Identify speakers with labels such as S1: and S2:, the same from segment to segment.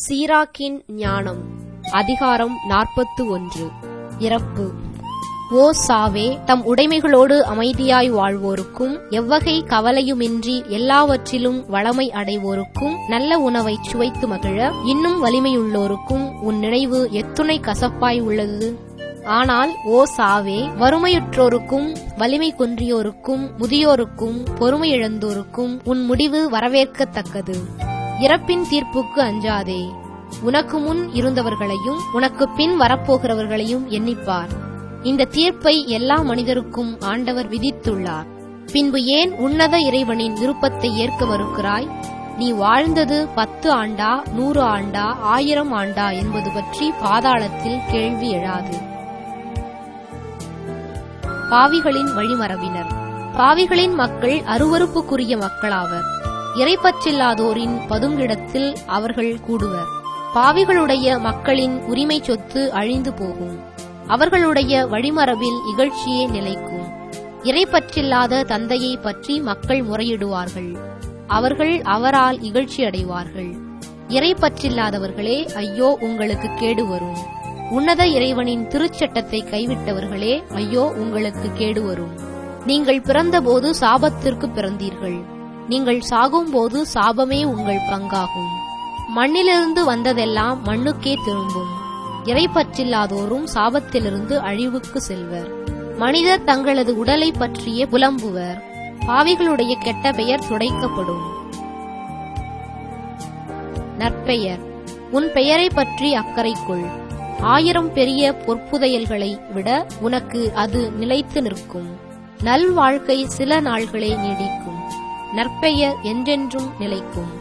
S1: சீராக்கின் ஞானம் அதிகாரம் நாற்பத்து ஒன்று இறப்பு ஓ சாவே தம் உடைமைகளோடு அமைதியாய் வாழ்வோருக்கும் எவ்வகை கவலையுமின்றி எல்லாவற்றிலும் வளமை அடைவோருக்கும் நல்ல உணவை சுவைத்து மகிழ இன்னும் வலிமையுள்ளோருக்கும் உன் நினைவு எத்துணை கசப்பாய் உள்ளது ஆனால் ஓ சாவே வறுமையுற்றோருக்கும் வலிமை குன்றியோருக்கும் முதியோருக்கும் பொறுமை இழந்தோருக்கும் உன் முடிவு வரவேற்கத்தக்கது இறப்பின் தீர்ப்புக்கு அஞ்சாதே உனக்கு முன் இருந்தவர்களையும் உனக்கு பின் வரப்போகிறவர்களையும் எண்ணிப்பார் இந்த தீர்ப்பை எல்லா மனிதருக்கும் ஆண்டவர் விதித்துள்ளார் பின்பு ஏன் உன்னத இறைவனின் விருப்பத்தை ஏற்க மறுக்கிறாய் நீ வாழ்ந்தது பத்து ஆண்டா நூறு ஆண்டா ஆயிரம் ஆண்டா என்பது பற்றி பாதாளத்தில் கேள்வி எழாது பாவிகளின் வழிமரபினர் பாவிகளின் மக்கள் அருவருப்புக்குரிய மக்களாவர் இறைப்பற்றில்லாதோரின் பதுங்கிடத்தில் அவர்கள் கூடுவர் பாவிகளுடைய மக்களின் உரிமை சொத்து அழிந்து போகும் அவர்களுடைய வழிமரபில் இகழ்ச்சியே நிலைக்கும் இறைப்பற்றில்லாத தந்தையை பற்றி மக்கள் முறையிடுவார்கள் அவர்கள் அவரால் இகழ்ச்சி அடைவார்கள் இறைப்பற்றில்லாதவர்களே ஐயோ உங்களுக்கு கேடு வரும் உன்னத இறைவனின் திருச்சட்டத்தை கைவிட்டவர்களே ஐயோ உங்களுக்கு கேடு வரும் நீங்கள் பிறந்தபோது சாபத்திற்கு பிறந்தீர்கள் நீங்கள் சாகும்போது சாபமே உங்கள் பங்காகும் மண்ணிலிருந்து வந்ததெல்லாம் மண்ணுக்கே திரும்பும் இறைப்பற்றில்லாதோரும் சாபத்திலிருந்து அழிவுக்கு செல்வர் மனிதர் தங்களது உடலை பற்றியே புலம்புவர் பாவிகளுடைய கெட்ட பெயர் துடைக்கப்படும் நற்பெயர் உன் பெயரை பற்றி அக்கறை கொள் ஆயிரம் பெரிய பொற்புதையல்களை விட உனக்கு அது நிலைத்து நிற்கும் நல்வாழ்க்கை சில நாள்களே நீடிக்கும் நற்பெயர் என்றென்றும் நிலைக்கும்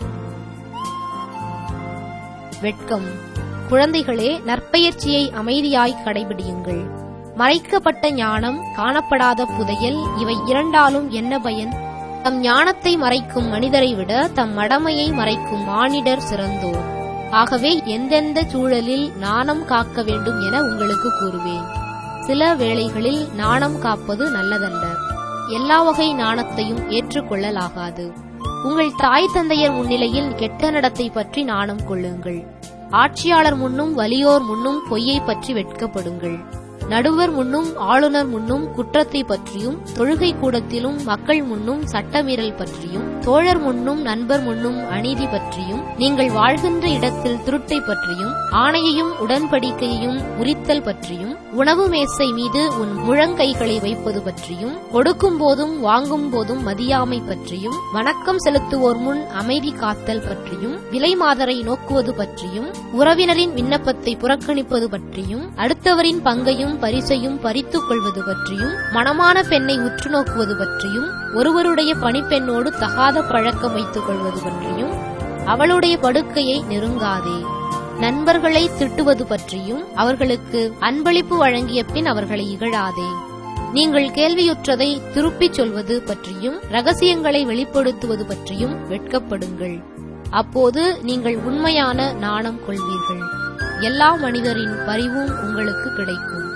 S1: வெட்கம் குழந்தைகளே நற்பெயர்ச்சியை அமைதியாய் கடைபிடியுங்கள் மறைக்கப்பட்ட ஞானம் காணப்படாத புதையல் இவை இரண்டாலும் என்ன பயன் தம் ஞானத்தை மறைக்கும் மனிதரை விட தம் மடமையை மறைக்கும் மானிடர் சிறந்தோர் ஆகவே எந்தெந்த சூழலில் நாணம் காக்க வேண்டும் என உங்களுக்கு கூறுவேன் சில வேளைகளில் நாணம் காப்பது நல்லதல்ல எல்லா வகை நாணத்தையும் ஏற்றுக்கொள்ளலாகாது உங்கள் தாய் தந்தையர் முன்னிலையில் கெட்ட நடத்தை பற்றி நாணம் கொள்ளுங்கள் ஆட்சியாளர் முன்னும் வலியோர் முன்னும் பொய்யை பற்றி வெட்கப்படுங்கள் நடுவர் முன்னும் ஆளுநர் முன்னும் குற்றத்தை பற்றியும் தொழுகை கூடத்திலும் மக்கள் முன்னும் சட்டமீறல் பற்றியும் தோழர் முன்னும் நண்பர் முன்னும் அநீதி பற்றியும் நீங்கள் வாழ்கின்ற இடத்தில் திருட்டை பற்றியும் ஆணையையும் உடன்படிக்கையையும் உரித்தல் பற்றியும் உணவு மேசை மீது உன் முழங்கைகளை வைப்பது பற்றியும் கொடுக்கும் போதும் வாங்கும் போதும் மதியாமை பற்றியும் வணக்கம் செலுத்துவோர் முன் அமைதி காத்தல் பற்றியும் விலை மாதரை நோக்குவது பற்றியும் உறவினரின் விண்ணப்பத்தை புறக்கணிப்பது பற்றியும் அடுத்தவரின் பங்கையும் பரிசையும் பறித்துக் கொள்வது பற்றியும் மணமான பெண்ணை உற்று நோக்குவது பற்றியும் ஒருவருடைய பணிப்பெண்ணோடு தகாத பழக்கம் வைத்துக் கொள்வது பற்றியும் அவளுடைய படுக்கையை நெருங்காதே நண்பர்களை திட்டுவது பற்றியும் அவர்களுக்கு அன்பளிப்பு வழங்கிய பின் அவர்களை இகழாதே நீங்கள் கேள்வியுற்றதை திருப்பிச் சொல்வது பற்றியும் ரகசியங்களை வெளிப்படுத்துவது பற்றியும் வெட்கப்படுங்கள் அப்போது நீங்கள் உண்மையான நாணம் கொள்வீர்கள் எல்லா மனிதரின் பரிவும் உங்களுக்கு கிடைக்கும்